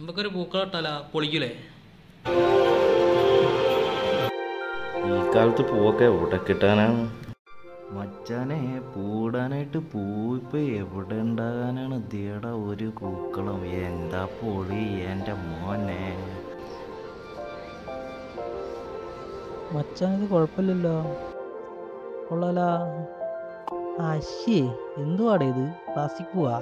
നമുക്കൊരു പൂക്കളട്ടാല പൊളിക്കൂലേ ഈ കാലത്ത് പൂവൊക്കെ എവിടെ കിട്ടാനാണ് മച്ചാനെ പൂടാനായിട്ട് പൂ ഇപ്പൊ എവിടെ ഉണ്ടാകാനാണ് ദിയട ഒരു പൂക്കളം എന്താ പൊളി എൻ്റെ മോനെ മച്ചാൻ ഇത് കുഴപ്പമില്ലല്ലോ കൊള്ളാല അശ്യേ എന്തുവാടേ ഇത് പ്ലാസ്റ്റിക് പൂവാ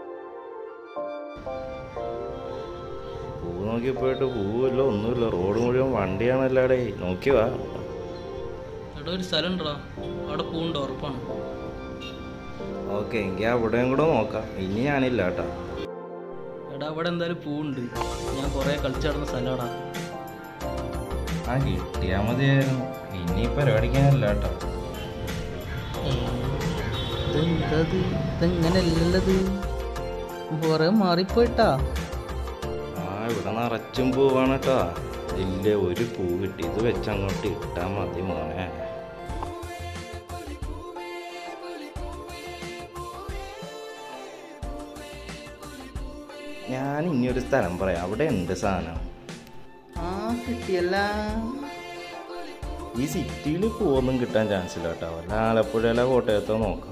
പൂ നോക്കിയപ്പോയിട്ട് പൂവില്ല ഒന്നുമില്ല റോഡ് മുഴുവൻ വണ്ടിയാണല്ലാടേ നോക്കി വാ എടാ ഒരു സ്ഥലം ഉണ്ടോ അവിടെ പൂവുണ്ടോ ഉറപ്പാണ് ഓക്കെ എങ്കിൽ അവിടെയും കൂടെ നോക്കാം ഇനി ഞാനില്ല കേട്ടാ എടാ അവിടെ എന്തായാലും പൂവുണ്ട് ഞാൻ കുറേ കളിച്ചു നടന്ന സ്ഥലമാടാ ആ കിട്ടിയാ മതിയായിരുന്നു ഇനി പരിപാടിക്കാനല്ല കേട്ടോ ഇതെന്തത് ഇതെങ്ങനെയല്ലത് കുറെ മാറിപ്പോയിട്ടാ ആ ഇവിടെ നിറച്ചും പൂവാണ് കേട്ടോ ഇല്ല ഒരു പൂ കിട്ടി ഇത് വെച്ച് അങ്ങോട്ട് ഇട്ടാ മതി മോനെ ഞാൻ ഇനി ഒരു സ്ഥലം പറയാം അവിടെ ഉണ്ട് സാധനം ആ കിട്ടിയല്ല ഈ സിറ്റിയിൽ പൂവൊന്നും കിട്ടാൻ ചാൻസ് ഇല്ല കേട്ടോ വല്ല ആലപ്പുഴയിലെ കോട്ടയത്തോ നോക്കാം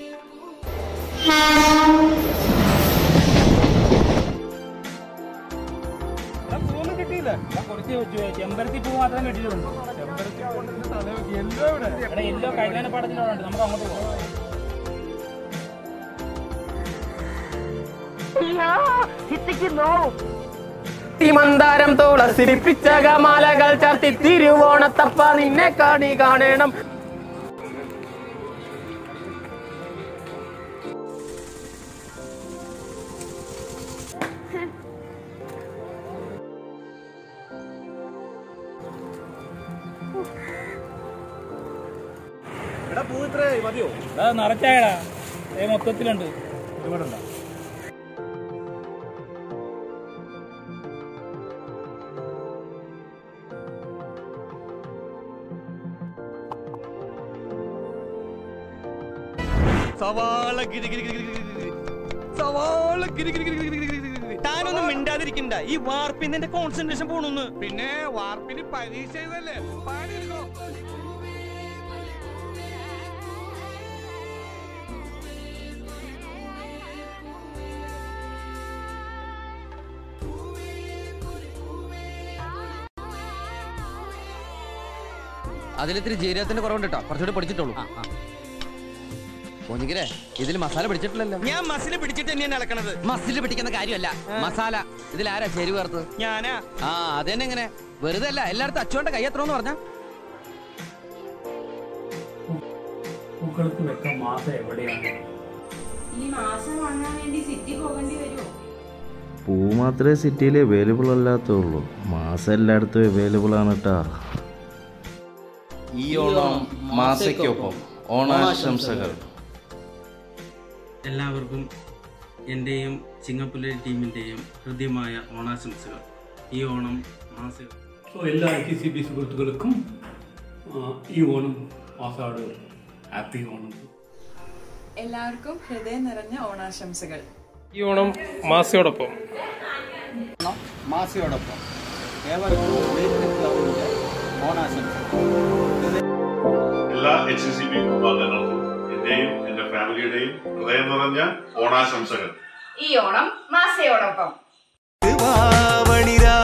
പൂവൊന്നും കിട്ടിയില്ല ഞാൻ കുറച്ച് ചെമ്പരത്തി പൂ മാത്രമേ കിട്ടിയിട്ടുള്ളൂ എടാ എല്ലോ കഴിഞ്ഞ പാടത്തിലുണ്ട് നമുക്ക് അങ്ങോട്ട് പോകാം മന്ദാരം തുളസിരിപ്പിച്ച മാലകൾ ചർത്തി തിരുവോണത്തപ്പ നിന്നെ കാണി കാണണം എടാ നിറച്ചായടാ ഏ മൊത്തത്തിലുണ്ട് ഒരുപാടുണ്ടോ സവാള ഗിരി ഗിരി ഗിരി ഗിരി ഗിരി. സവാള ഗിരി ഗിരി ഗിരി ഗിരി ഗിരി ഗിരി. താനൊന്നും മിണ്ടാതിരിക്കണ്ട ഈ വാർപ്പിന്റെ കോൺസെൻട്രേഷൻ പോണൊന്ന് പിന്നെ വാർപ്പിന് പരീക്ഷ എഴുതല്ലേ പാടിയെടുക്കോ അതിലിത്തിരി ജീരകത്തിന്റെ കുറവുണ്ട് കേട്ടോ കുറച്ചുകൂടി പിടിച്ചിട്ടുള്ളൂ മോനിക്കരെ ഇതിൽ മസാല പിടിച്ചിട്ടില്ലല്ലോ ഞാൻ മസില് പിടിച്ചിട്ട് തന്നെയാണ് ഇളക്കണത് മസിൽ പിടിക്കുന്ന കാര്യമല്ല മസാല ഇതിൽ ആരാ ചേരി ചേർത്തത് ഞാനാ ആ അതന്നെ എങ്ങനെ വെറുതെ അല്ല എല്ലായിടത്തും അച്ചുകൊണ്ട് കൈ എത്രയെന്ന് പറഞ്ഞ പൂക്കൾക്ക് വെക്കാൻ മാസം എവിടെയാണ് ഈ മാസം വാങ്ങാൻ വേണ്ടി സിറ്റി പോകേണ്ടി വരുമോ പൂ മാത്രമേ സിറ്റിയിൽ അവൈലബിൾ അല്ലാത്തുള്ളൂ മാസം എല്ലായിടത്തും അവൈലബിൾ ആണ് കേട്ടാ ഈ ഓണം മാസയ്ക്കൊപ്പം ഓണാശംസകൾ എല്ലാവർക്കും എൻ്റെയും ചിങ്ങപ്പുലരി ടീമിൻ്റെയും ഹൃദ്യമായ ഓണാശംസകൾ ഈ ഓണം മാസ സോ എല്ലാ ഐ ടി സി ബി സുഹൃത്തുക്കൾക്കും ആ, ഈ ഓണം മാസാട് ഹാപ്പി ഓണം എല്ലാവർക്കും ഹൃദയം നിറഞ്ഞ ഓണാശംസകൾ ഈ ഓണം മാസയോടൊപ്പം മാസിയോടൊപ്പം ഏവർക്കും ഓണാശംസകൾ എല്ലാ എച്ച് സി ബി വിഭാഗങ്ങൾക്കും എന്റെയും എന്റെ ഫാമിലിയുടെയും ഹൃദയം നിറഞ്ഞ ഓണാശംസകൾ ഈ ഓണം മാസയോടൊപ്പം വാവണിരാ